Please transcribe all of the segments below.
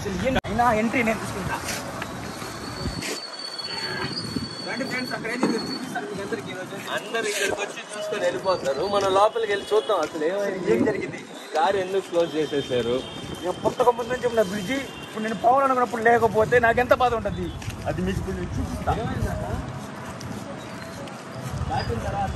అసలు ఏం అయినా ఎంట్రీ నేను తీసుకుంటా రండి ఫ్రెండ్స్ అక్కడ ఏం జరిగిందో చూపిస్తాను మీకు అందరికీ ఈరోజు. అందరు ఇక్కడికి వచ్చి చూసుకొని వెళ్ళిపోతారు మనం లోపలికి వెళ్ళి చూద్దాం అసలు ఏమైంది ఏం జరిగింది కారు ఎందుకు క్లోజ్ చేసేసారు నేను పుస్తకం ముందు నుంచి ఉన్న బ్రిడ్జి ఇప్పుడు నేను పవన్ అనుకున్నప్పుడు లేకపోతే నాకు ఎంత బాధ ఉంటుంది అది మీకు ఇప్పుడు నేను చూపిస్తా దాటిన తర్వాత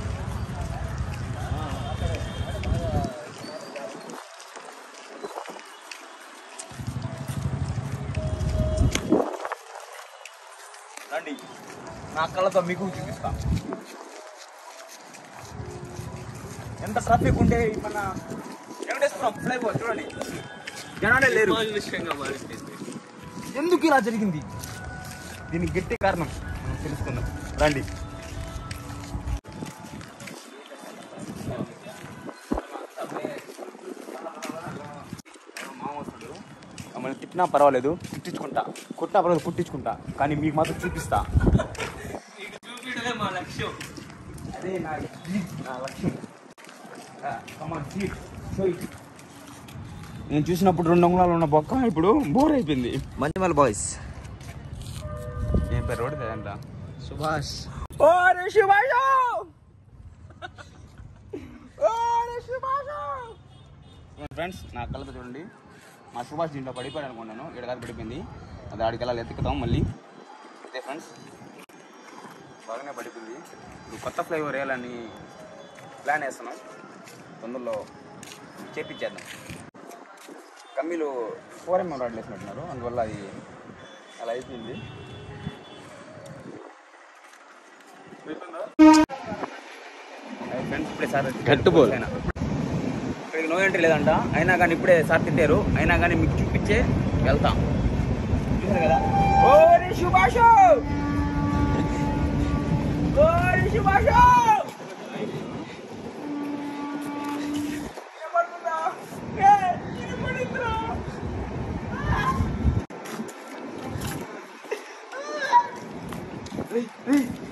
రండి నా కళ్ళతో మీకు చూపిస్తా ఎంత ట్రాఫిక్ ఉంటే మన వెంకటేశ్వరం ఫ్లైఓవర్ చూడండి జనాలే లేరు విషయంగా మారిపోయింది ఎందుకు ఇలా జరిగింది దీనికి గట్టి కారణం మనం తెలుసుకుందాం రండి మమ్మల్ని తిట్టినా పర్వాలేదు తిట్టించుకుంటా కొట్టినా పర్వాలేదు కుట్టించుకుంటా కానీ మీకు మాత్రం చూపిస్తా మీకు చూపించడమే మా లక్ష్యం అదే నా నా లక్ష్యం కమాన్ సీట్ షో ఇట్ నేను చూసినప్పుడు రెండు అంగుళాలు ఉన్న బొక్క ఇప్పుడు బోర్ అయిపోయింది మంచిమల్ బాయ్స్ ఏం పేరు రోడ్ అంట సుభాష్ ఓ రే సుభాష్ ఓ రే సుభాష్ ఫ్రెండ్స్ నా కళ్ళతో చూడండి మా సుభాష్ దీంట్లో పడిపోయాడు అనుకున్నాను ఇక్కడ కాదు పడిపోయింది అది ఆడికి వెళ్ళాలి ఎత్తుకుతాం మళ్ళీ అదే ఫ్రెండ్స్ బాగానే పడిపోయింది ఇప్పుడు కొత్త ఫ్లైఓవర్ వేయాలని ప్లాన్ వేస్తున్నాం తొందరలో చేపించేద్దాం కమ్మీలు ఫోర్ ఎంఎం రాడ్లు వేసినట్టున్నారు అందువల్ల అది అలా అయిపోయింది ఫ్రెండ్స్ ఇప్పుడే సార్ కట్టుబోలు. అయినా. ఇక్కడికి నో ఎంట్రీ లేదంట అయినా కానీ ఇప్పుడే సార్ తిట్టారు అయినా కానీ మీకు చూపించే వెళ్తాం చూసారు కదా ఓ రే సుభాష్ ఓ రే సుభాష్ ఏమనుకుందా? ఏ, ఇది పడిందిరా. రేయ్, రేయ్,